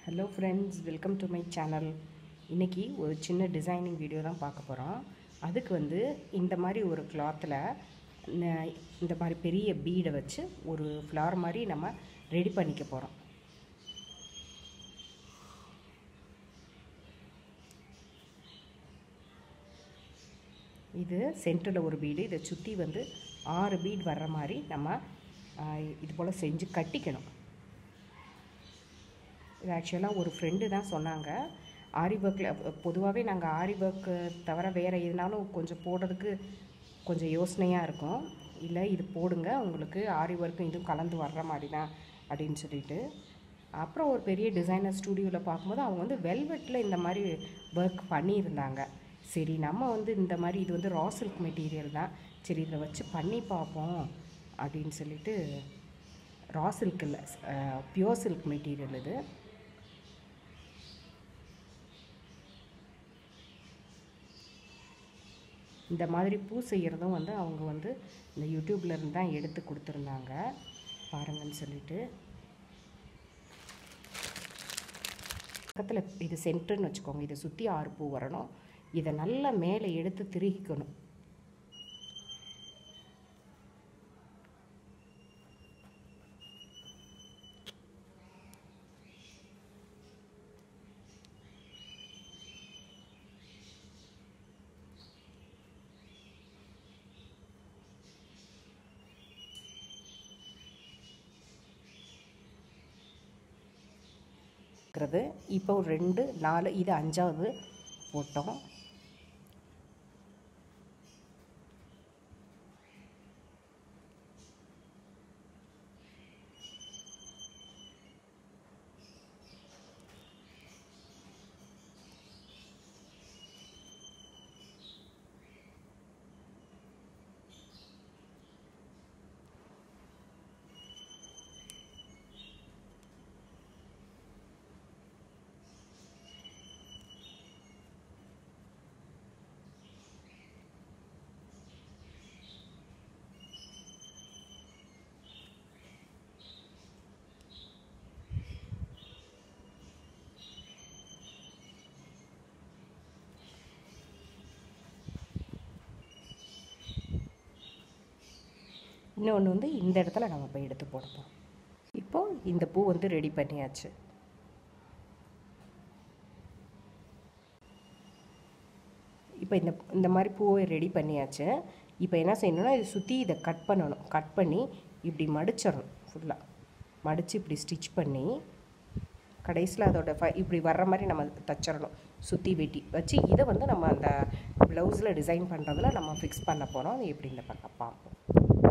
hello friends welcome to my channel இன்றைக்கி ஒரு சின்ன டிசைனிங் வீடியோ தான் பார்க்க போகிறோம் அதுக்கு வந்து இந்த மாதிரி ஒரு கிளாத்தில் இந்த மாதிரி பெரிய பீடை வச்சு ஒரு ஃப்ளவர் மாதிரி நம்ம ரெடி பண்ணிக்க போகிறோம் இது சென்டரில் ஒரு பீடு இதை சுற்றி வந்து ஆறு பீட் வர்ற மாதிரி நம்ம இது போல் செஞ்சு கட்டிக்கணும் இது ஆக்சுவலாக ஒரு ஃப்ரெண்டு தான் சொன்னாங்க ஆரி ஒர்க்கில் பொதுவாகவே நாங்கள் ஆரி ஒர்க்கு தவிர வேறு எதுனாலும் கொஞ்சம் போடுறதுக்கு கொஞ்சம் யோசனையாக இருக்கும் இல்லை இது போடுங்க உங்களுக்கு ஆரி ஒர்க்கும் இதுவும் கலந்து வர்ற மாதிரி தான் அப்படின்னு சொல்லிட்டு அப்புறம் ஒரு பெரிய டிசைனர் ஸ்டூடியோவில் பார்க்கும்போது அவங்க வந்து வெல்வெட்டில் இந்த மாதிரி ஒர்க் பண்ணியிருந்தாங்க சரி நம்ம வந்து இந்த மாதிரி இது வந்து ரா சில்க் மெட்டீரியல் தான் சரி இதில் வச்சு பண்ணி பார்ப்போம் அப்படின்னு சொல்லிட்டு ரா சில்க் இல்லை பியோர் சில்க் மெட்டீரியல் இது இந்த மாதிரி பூ செய்கிறதும் வந்து அவங்க வந்து இந்த யூடியூப்லேருந்து தான் எடுத்து கொடுத்துருந்தாங்க பாருங்கன்னு சொல்லிட்டு பக்கத்தில் இது சென்டர்னு வச்சுக்கோங்க இதை சுற்றி ஆறு பூ வரணும் இதை நல்லா மேலே எடுத்து திருகிக்கணும் இருக்கிறது இப்போ ஒரு ரெண்டு நாலு இது அஞ்சாவது போட்டோம் இன்னொன்று வந்து இந்த இடத்துல நம்ம போய் எடுத்து போடுவோம் இப்போது இந்த பூ வந்து ரெடி பண்ணியாச்சு இப்போ இந்த இந்த மாதிரி பூவை ரெடி பண்ணியாச்சு இப்போ என்ன செய்யணும்னா இது சுற்றி இதை கட் பண்ணணும் கட் பண்ணி இப்படி மடிச்சிடணும் ஃபுல்லாக மடித்து இப்படி ஸ்டிச் பண்ணி கடைசியில் அதோட ஃப இப்படி வர்ற மாதிரி நம்ம தச்சிடணும் சுற்றி வெட்டி வச்சு இதை வந்து நம்ம அந்த ப்ளவுஸில் டிசைன் பண்ணுறதுல நம்ம ஃபிக்ஸ் பண்ண போகிறோம் அது எப்படி இந்த பக்கம் பார்ப்போம்